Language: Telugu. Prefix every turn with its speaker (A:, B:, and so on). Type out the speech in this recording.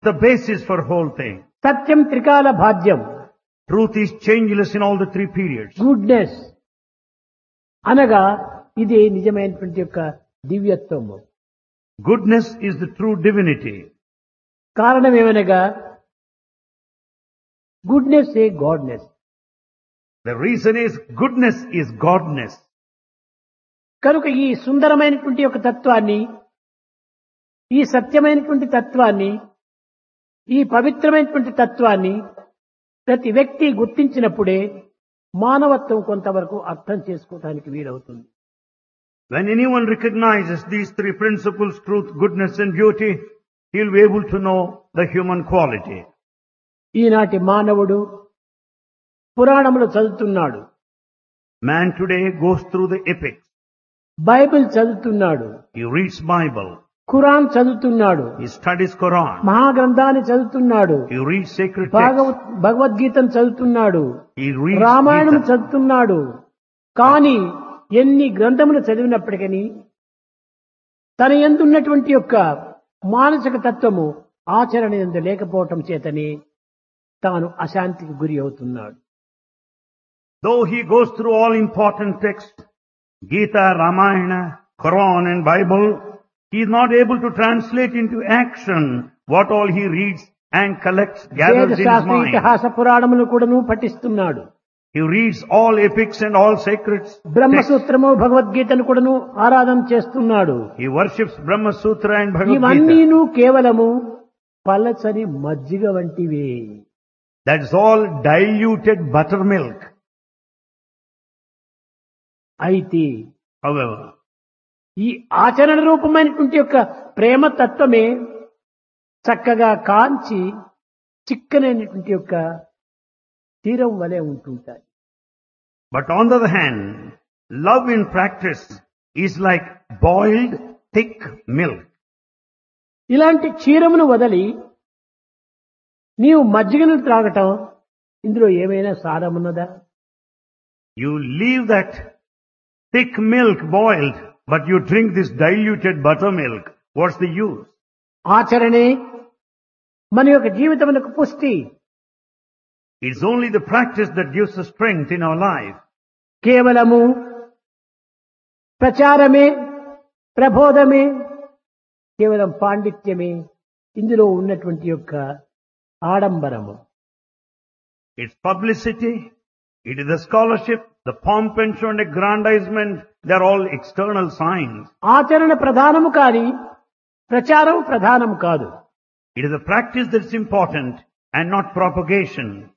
A: the basis for whole thing.
B: సత్యం త్రికాల భాద్యం
A: Truth is changeless in all the three periods.
B: Goodness అనగా ఇది నిజమైనటువంటి యొక్క దివ్యత్వము
A: Goodness is the true divinity.
B: కారణం ఏమనగా goodness a godness
A: The reason is goodness is godness.
B: కనుక ఈ సుందరమైనటువంటి యొక్క తత్వాన్ని ఈ సత్యమైనటువంటి తత్వాన్ని ఈ పవిత్రమైనటువంటి తత్వాన్ని ప్రతి వ్యక్తి గుర్తించినప్పుడే మానవత్వం కొంతవరకు అర్థం చేసుకోవడానికి వీలవుతుంది
A: When anyone recognizes these three principles, truth, goodness and beauty, he'll be able to know the human quality.
B: ఈనాటి మానవుడు పురాణములు చదువుతున్నాడు
A: Man today goes through the epics.
B: Bible చదువుతున్నాడు
A: He reads Bible.
B: ఖురాన్ చదువుతున్నాడు
A: He studies Quran.
B: మహాగ్రంథాన్ని చదువుతున్నాడు
A: He reads sacred
B: Bhagwat
A: texts.
B: భగవద్గీతను చదువుతున్నాడు
A: He reads
B: రామాయణం
A: Gita.
B: చదువుతున్నాడు కానీ ఎన్ని గ్రంథములు చదివినప్పటికీ తన ఎందున్నటువంటి యొక్క మానసిక తత్వము ఆచరణ ఎందు లేకపోవటం చేతనే తాను అశాంతికి గురి అవుతున్నాడు
A: Though he goes through all important texts, Gita, Ramayana, Quran and Bible, he is not able to translate into action what all he reads and collects,
B: వేద
A: gathers in his
B: శాస్త్ర
A: mind.
B: ఇతిహాస పురాణములు కూడాను పఠిస్తున్నాడు
A: He reads all epics and all sacred texts.
B: బ్రహ్మసూత్రము భగవద్గీతను కూడాను ఆరాధన చేస్తున్నాడు
A: He worships Brahma Sutra and Bhagavad Gita.
B: ఇవన్నీను కేవలము పలచని మజ్జిగ వంటివే
A: That's all diluted buttermilk.
B: అయితే
A: However,
B: ఈ ఆచరణ రూపమైనటువంటి యొక్క ప్రేమ తత్వమే చక్కగా కాంచి చిక్కనైనటువంటి యొక్క తీరం వలె ఉంటుంటాయి
A: but on the other hand, love in practice is like boiled thick milk.
B: ఇలాంటి క్షీరమును వదలి నీవు మజ్జిగను త్రాగటం ఇందులో ఏమైనా సారమున్నదా
A: You leave that thick milk boiled, but you drink this diluted buttermilk. What's the use?
B: ఆచరణే మన యొక్క జీవితమునకు పుష్టి
A: It's only the practice that gives us strength in our life.
B: కేవలము ప్రచారమే ప్రబోధమే కేవలం పాండిత్యమే ఇందులో ఉన్నటువంటి యొక్క ఆడంబరము
A: It's publicity, it is the scholarship, the pomp and show and aggrandizement, they're all external signs.
B: ఆచరణ ప్రధానము కాని ప్రచారం ప్రధానము కాదు
A: It is the practice that's important and not propagation.